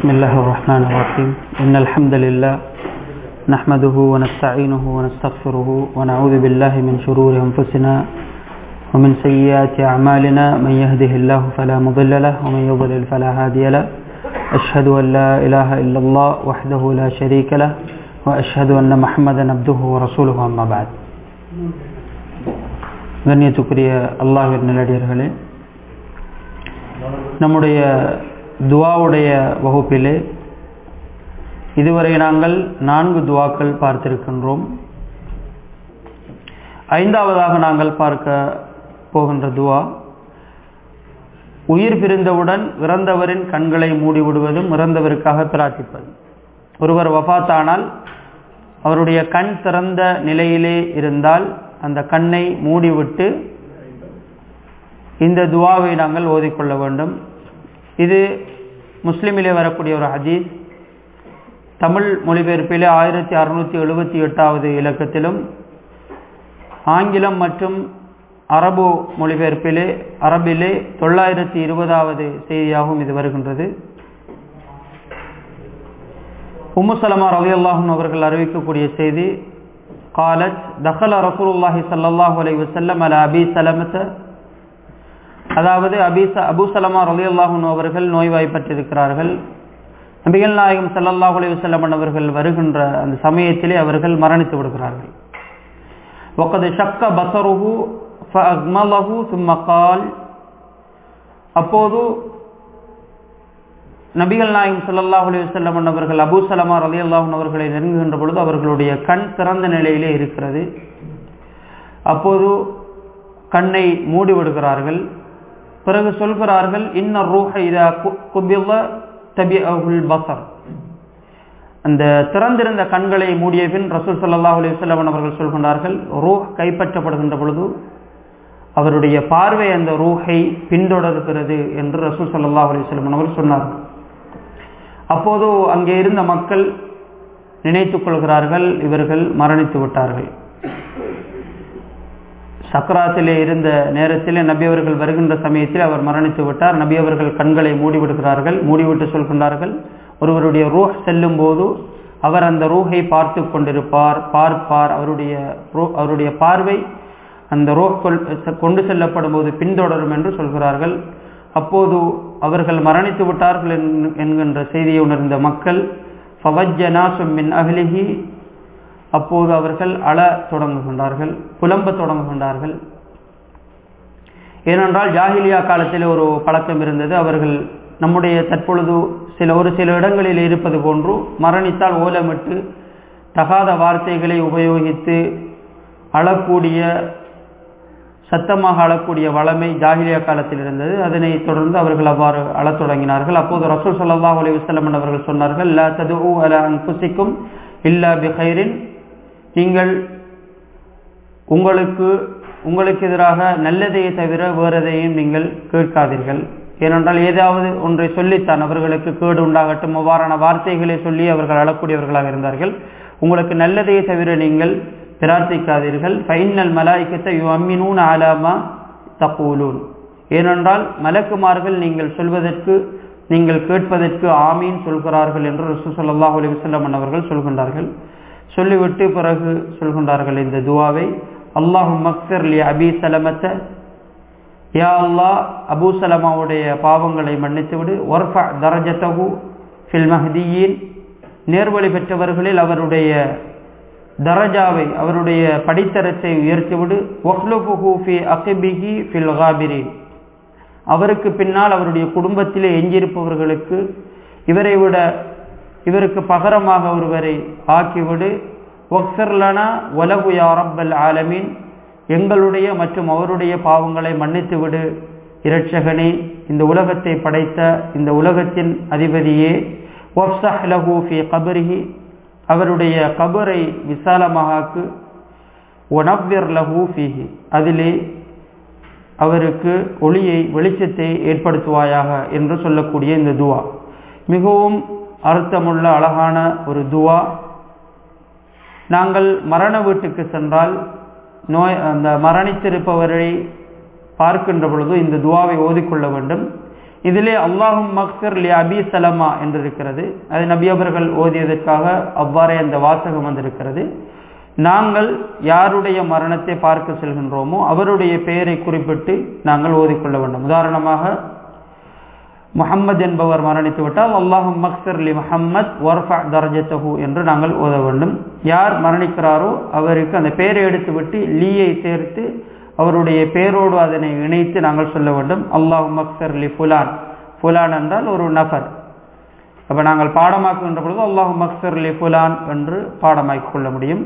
بسم الله الرحمن الرحيم إن الحمد لله نحمده ونستعينه ونستغفره ونعوذ بالله من شرور أنفسنا ومن سيئات أعمالنا من يهده الله فلا مضل له ومن يضلل فلا هادي له أشهد أن لا إله إلا الله وحده لا شريك له وأشهد أن محمدا عبده ورسوله أما بعد கண்ணியத்துக்குரிய அல்லாஹின் நல்லடியர்களே நம்முடைய துவாவுடைய வகுப்பிலே இதுவரை நாங்கள் நான்கு துவாக்கள் பார்த்திருக்கின்றோம் ஐந்தாவதாக நாங்கள் பார்க்க போகின்ற துவா உயிர் பிரிந்தவுடன் இறந்தவரின் கண்களை மூடிவிடுவதும் இறந்தவருக்காக பிரார்த்திப்பது ஒருவர் வஃத்தானால் அவருடைய கண் திறந்த நிலையிலே இருந்தால் அந்த கண்ணை மூடிவிட்டு இந்த துவாவை நாங்கள் ஓதிக்கொள்ள வேண்டும் இது முஸ்லிமிலே வரக்கூடிய ஒரு ஹதீஸ் தமிழ் மொழிபெயர்ப்பிலே ஆயிரத்தி அறுநூற்றி எழுபத்தி எட்டாவது இலக்கத்திலும் ஆங்கிலம் மற்றும் அரபு மொழிபெயர்ப்பிலே அரபிலே தொள்ளாயிரத்தி இருபதாவது செய்தியாகவும் இது வருகின்றது உம்முசலமா ரவி அல்லாஹூன் அவர்கள் அறிவிக்கக்கூடிய செய்தி காலத் தஹல ரசூலுல்லாஹி சல்லாஹூ அலை வசல்லம் அல அபி சலமத்த அதாவது அபீச அபு சலமா ரலி அல்லாஹூன் அவர்கள் நோய்வாய்ப்பட்டிருக்கிறார்கள் நபிகள் நாயகம் சல்லல்லாஹு அலி வசல்லம் அவர்கள் வருகின்ற அந்த சமயத்திலே அவர்கள் மரணித்து விடுகிறார்கள் ஒக்கது ஷக்க பசருஹு ஃபஅக்மலஹு சும்ம கால் அப்போது நபிகள் நாயகம் சல்லாஹூ அலி வல்லம் அவர்கள் அபு சலமா ரலி அல்லாஹூன் அவர்களை நெருங்குகின்ற பொழுது அவர்களுடைய கண் திறந்த நிலையிலே இருக்கிறது அப்போது கண்ணை மூடிவிடுகிறார்கள் பிறகு சொல்கிறார்கள் இன்ன ரூஹ இதா குபில்ல தபி அகுல் பசர் அந்த திறந்திருந்த கண்களை மூடிய பின் ரசூல் சல்லாஹூ அலி வல்லம் அவர்கள் சொல்கின்றார்கள் ரூஹ் கைப்பற்றப்படுகின்ற பொழுது அவருடைய பார்வை அந்த ரூஹை பின்தொடர்கிறது என்று ரசூல் சல்லாஹூ அலி வல்லம் அவர்கள் சொன்னார்கள் அப்போது அங்கே இருந்த மக்கள் நினைத்துக் கொள்கிறார்கள் இவர்கள் மரணித்து விட்டார்கள் சக்கராத்திலே இருந்த நேரத்திலே நபி அவர்கள் வருகின்ற சமயத்தில் அவர் மரணித்து விட்டார் நபி அவர்கள் கண்களை மூடிவிடுகிறார்கள் மூடிவிட்டு சொல்கின்றார்கள் ஒருவருடைய ரூஹ் செல்லும் போது அவர் அந்த ரூஹை பார்த்து கொண்டிருப்பார் பார்ப்பார் அவருடைய அவருடைய பார்வை அந்த ரூஹ் கொண்டு செல்லப்படும் போது பின்தொடரும் என்று சொல்கிறார்கள் அப்போது அவர்கள் மரணித்து விட்டார்கள் என்கின்ற செய்தியை உணர்ந்த மக்கள் மின் அகலிகி அப்போது அவர்கள் அழ தொடங்குகின்றார்கள் புலம்ப தொடங்குகின்றார்கள் ஏனென்றால் ஜாகிலியா காலத்தில் ஒரு பழக்கம் இருந்தது அவர்கள் நம்முடைய தற்பொழுது சில ஒரு சில இடங்களில் இருப்பது போன்று மரணித்தால் ஓலமிட்டு தகாத வார்த்தைகளை உபயோகித்து அழக்கூடிய சத்தமாக அழக்கூடிய வளமை ஜாகிலியா காலத்தில் இருந்தது அதனை தொடர்ந்து அவர்கள் அவ்வாறு அழத் தொடங்கினார்கள் அப்போது ரசூல் சல்லாஹ் அலி வஸ்லம் அவர்கள் சொன்னார்கள் லா தது அல அன்புசிக்கும் இல்லா பிஹைரின் நீங்கள் உங்களுக்கு உங்களுக்கு எதிராக நல்லதையே தவிர வேறதையும் நீங்கள் கேட்காதீர்கள் ஏனென்றால் ஏதாவது ஒன்றை சொல்லித்தான் அவர்களுக்கு கேடு உண்டாகட்டும் அவ்வாறான வார்த்தைகளை சொல்லி அவர்கள் அழக்கூடியவர்களாக இருந்தார்கள் உங்களுக்கு நல்லதையே தவிர நீங்கள் பிரார்த்திக்காதீர்கள் ஃபைனல் மலாய்க்கத்தை யு அம்மினூன் ஆலாமா தப்பூலூன் ஏனென்றால் மலக்குமார்கள் நீங்கள் சொல்வதற்கு நீங்கள் கேட்பதற்கு ஆமீன் சொல்கிறார்கள் என்று ரசூ சல்லாஹூ அலி வல்லம் அவர்கள் சொல்கின்றார்கள் சொல்லிவிட்டு பிறகு சொல்கின்றார்கள் இந்த துவாவை அல்லாஹு மக்சர் லி அபி சலமத்த யா அல்லா அபு சலமாவுடைய பாவங்களை மன்னித்துவிடு ஒர்ஃபா தரஜத்தகு ஃபில் மஹதியின் நேர்வழி பெற்றவர்களில் அவருடைய தரஜாவை அவருடைய படித்தரத்தை உயர்த்திவிடு ஒஹ்லுபுஹூஃபி அகிபிஹி ஃபில் காபிரின் அவருக்கு பின்னால் அவருடைய குடும்பத்திலே எஞ்சியிருப்பவர்களுக்கு இவரை விட இவருக்கு பகரமாக ஒருவரை ஆக்கிவிடு ஒக்சர்லனா ஒலகு யாரப்பல் ஆலமீன் எங்களுடைய மற்றும் அவருடைய பாவங்களை மன்னித்து விடு இரட்சகனே இந்த உலகத்தை படைத்த இந்த உலகத்தின் அதிபதியே ஒப்சஹ் லஹூ ஃபி கபரிஹி அவருடைய கபரை விசாலமாக்கு ஒனவ்விர் லஹூ ஃபீஹி அதிலே அவருக்கு ஒளியை வெளிச்சத்தை ஏற்படுத்துவாயாக என்று சொல்லக்கூடிய இந்த துவா மிகவும் அர்த்தமுள்ள அழகான ஒரு துவா நாங்கள் மரண வீட்டுக்கு சென்றால் நோய் அந்த மரணித்திருப்பவரை பார்க்கின்ற பொழுது இந்த துவாவை ஓதிக்கொள்ள வேண்டும் இதிலே அல்லாஹும் மக்சர் லி அபி சலமா என்று இருக்கிறது அது நபி அவர்கள் ஓதியதற்காக அவ்வாறே அந்த வாசகம் வந்திருக்கிறது நாங்கள் யாருடைய மரணத்தை பார்க்க செல்கின்றோமோ அவருடைய பெயரை குறிப்பிட்டு நாங்கள் ஓதிக்கொள்ள வேண்டும் உதாரணமாக முஹம்மது என்பவர் மரணித்து விட்டால் அல்லாஹும் மக்சர் லி முஹம்மத் வர்ஃபா தரஜத்தஹு என்று நாங்கள் ஓத வேண்டும் யார் மரணிக்கிறாரோ அவருக்கு அந்த பெயரை எடுத்துவிட்டு லீயை சேர்த்து அவருடைய பேரோடு அதனை இணைத்து நாங்கள் சொல்ல வேண்டும் அல்லாஹு மக்சர் லி ஃபுலான் ஃபுலான் என்றால் ஒரு நபர் அப்போ நாங்கள் பாடமாக்குகின்ற பொழுது அல்லாஹு மக்சர் லி ஃபுலான் என்று பாடமாக்கிக் கொள்ள முடியும்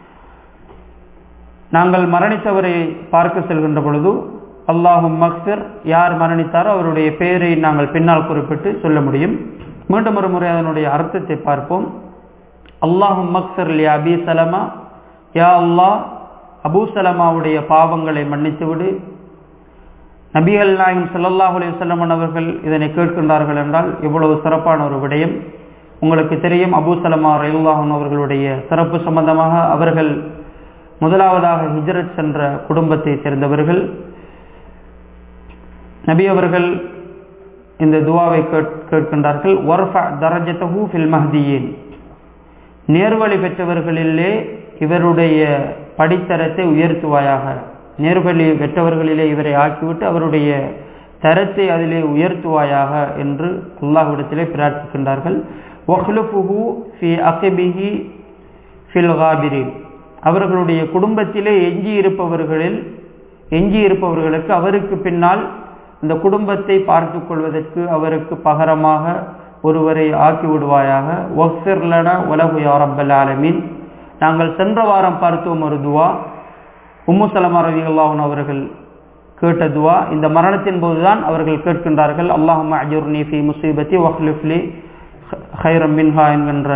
நாங்கள் மரணித்தவரை பார்க்க செல்கின்ற பொழுது அல்லாஹும் மக்சர் யார் மரணித்தாரோ அவருடைய பெயரை நாங்கள் பின்னால் குறிப்பிட்டு சொல்ல முடியும் மீண்டும் ஒரு முறை அதனுடைய அர்த்தத்தை பார்ப்போம் அல்லாஹும் மக்சர் லி அபி சலமா யா அல்லாஹ் அபூ சலமாவுடைய பாவங்களை மன்னித்துவிடு நபிகள் நாயகம் சல்லல்லாஹு அலைஹி வஸல்லம் அவர்கள் இதனை கேட்கின்றார்கள் என்றால் இவ்வளவு சிறப்பான ஒரு விடயம் உங்களுக்கு தெரியும் அபூ சலமா ரயில்லாஹன் அவர்களுடைய சிறப்பு சம்பந்தமாக அவர்கள் முதலாவதாக ஹிஜரத் சென்ற குடும்பத்தை சேர்ந்தவர்கள் நபி அவர்கள் இந்த துவாவை கேட்கின்றார்கள் ஒர்ஃபா தரஜத்தஹூ ஃபில் மஹ்தியின் நேர்வழி பெற்றவர்களிலே இவருடைய படித்தரத்தை உயர்த்துவாயாக நேர்வழி பெற்றவர்களிலே இவரை ஆக்கிவிட்டு அவருடைய தரத்தை அதிலே உயர்த்துவாயாக என்று அல்லாஹ்விடத்திலே பிரார்த்திக்கின்றார்கள் ஒஹ்லுஃபுஹு ஃபி அகிபிஹி ஃபில் காபிரின் அவர்களுடைய குடும்பத்திலே எஞ்சி இருப்பவர்களில் எஞ்சி இருப்பவர்களுக்கு அவருக்கு பின்னால் இந்த குடும்பத்தை பார்த்து கொள்வதற்கு அவருக்கு பகரமாக ஒருவரை ஆக்கி விடுவாயாக ஒஃபிர்லன உலகு யாரப்பல் ஆலமீன் நாங்கள் சென்ற வாரம் பார்த்தோம் ஒரு துவா உம்மு சலமா ரவி அல்லாஹன் அவர்கள் கேட்ட துவா இந்த மரணத்தின் போதுதான் அவர்கள் கேட்கின்றார்கள் அல்லாஹும் அஜுர்னி ஃபி முசீபத்தி வஹ்லிஃப்லி ஹைரம் மின்ஹா என்கின்ற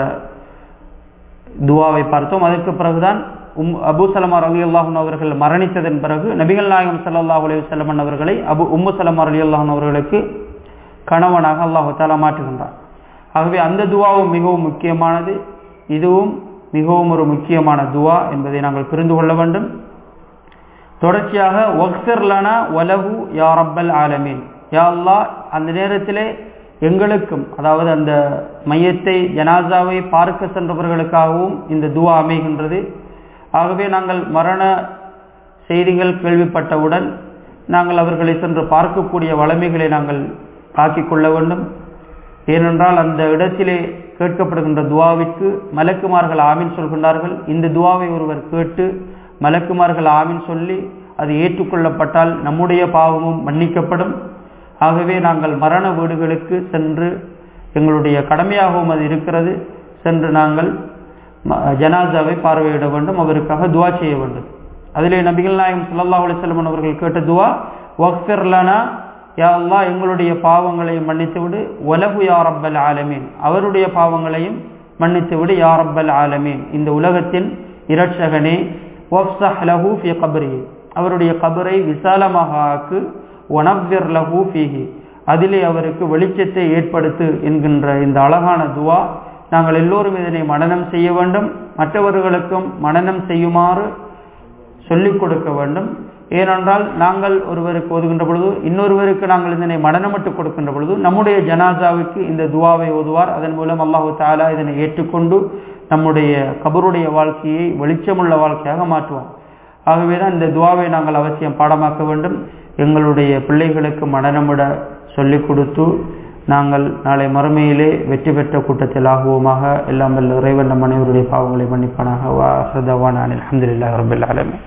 துவாவை பார்த்தோம் அதற்கு பிறகுதான் உம் அபு சலமா ரவி அல்லாஹன் அவர்கள் மரணித்ததன் பிறகு நபிகள் நாயகம் சல்லாஹ் அலி வல்லமன் அவர்களை அபு உம்மு சலமா அலி அல்லாஹன் அவர்களுக்கு கணவனாக அல்லாஹு தாலா மாற்றுகின்றார் ஆகவே அந்த துவாவும் மிகவும் முக்கியமானது இதுவும் மிகவும் ஒரு முக்கியமான துவா என்பதை நாங்கள் புரிந்து கொள்ள வேண்டும் தொடர்ச்சியாக ஒக்சர்லனா ஒலகு யா ரப்பல் ஆலமீன் யா அல்லா அந்த நேரத்திலே எங்களுக்கும் அதாவது அந்த மையத்தை ஜனாசாவை பார்க்க சென்றவர்களுக்காகவும் இந்த துவா அமைகின்றது ஆகவே நாங்கள் மரண செய்திகள் கேள்விப்பட்டவுடன் நாங்கள் அவர்களை சென்று பார்க்கக்கூடிய வளமைகளை நாங்கள் ஆக்கிக் கொள்ள வேண்டும் ஏனென்றால் அந்த இடத்திலே கேட்கப்படுகின்ற துவாவிற்கு மலக்குமார்கள் ஆமீன் சொல்கின்றார்கள் இந்த துவாவை ஒருவர் கேட்டு மலக்குமார்கள் ஆமீன் சொல்லி அது ஏற்றுக்கொள்ளப்பட்டால் நம்முடைய பாவமும் மன்னிக்கப்படும் ஆகவே நாங்கள் மரண வீடுகளுக்கு சென்று எங்களுடைய கடமையாகவும் அது இருக்கிறது சென்று நாங்கள் ஜனாசாவை பார்வையிட வேண்டும் அவருக்காக துவா செய்ய வேண்டும் அதிலே நபிகள் நாயகம் சுல்லா அலிஸ்லமன் அவர்கள் கேட்ட துவா ஒக்ஃபிர்லனா யா அல்லா எங்களுடைய பாவங்களையும் மன்னித்துவிடு ஒலகு யா ரப்பல் ஆலமீன் அவருடைய பாவங்களையும் மன்னித்துவிடு யா ரப்பல் ஆலமீன் இந்த உலகத்தின் இரட்சகனே ஒஃப்சஹ் லஹூ ஃபி கபரி அவருடைய கபரை விசாலமாக ஆக்கு ஒனவ்விர் லஹூ ஃபீஹி அதிலே அவருக்கு வெளிச்சத்தை ஏற்படுத்து என்கின்ற இந்த அழகான துவா நாங்கள் எல்லோரும் இதனை மனனம் செய்ய வேண்டும் மற்றவர்களுக்கும் மனனம் செய்யுமாறு சொல்லிக் கொடுக்க வேண்டும் ஏனென்றால் நாங்கள் ஒருவருக்கு ஓதுகின்ற பொழுது இன்னொருவருக்கு நாங்கள் இதனை மனநமிட்டு கொடுக்கின்ற பொழுது நம்முடைய ஜனாசாவுக்கு இந்த துவாவை ஓதுவார் அதன் மூலம் அல்லாஹு தாலா இதனை ஏற்றுக்கொண்டு நம்முடைய கபருடைய வாழ்க்கையை வெளிச்சமுள்ள வாழ்க்கையாக மாற்றுவோம் ஆகவேதான் இந்த துவாவை நாங்கள் அவசியம் பாடமாக்க வேண்டும் எங்களுடைய பிள்ளைகளுக்கு மனநமிட சொல்லிக் கொடுத்து நாங்கள் நாளை மறுமையிலே வெற்றி பெற்ற கூட்டத்தில் ஆகுவோமாக எல்லாம் வல்ல இறைவன் நம் அனைவருடைய பாவங்களை மன்னிப்பானாக வா ஹதவான் அலமதுல்லாஹ் ரபுல் ஆலமி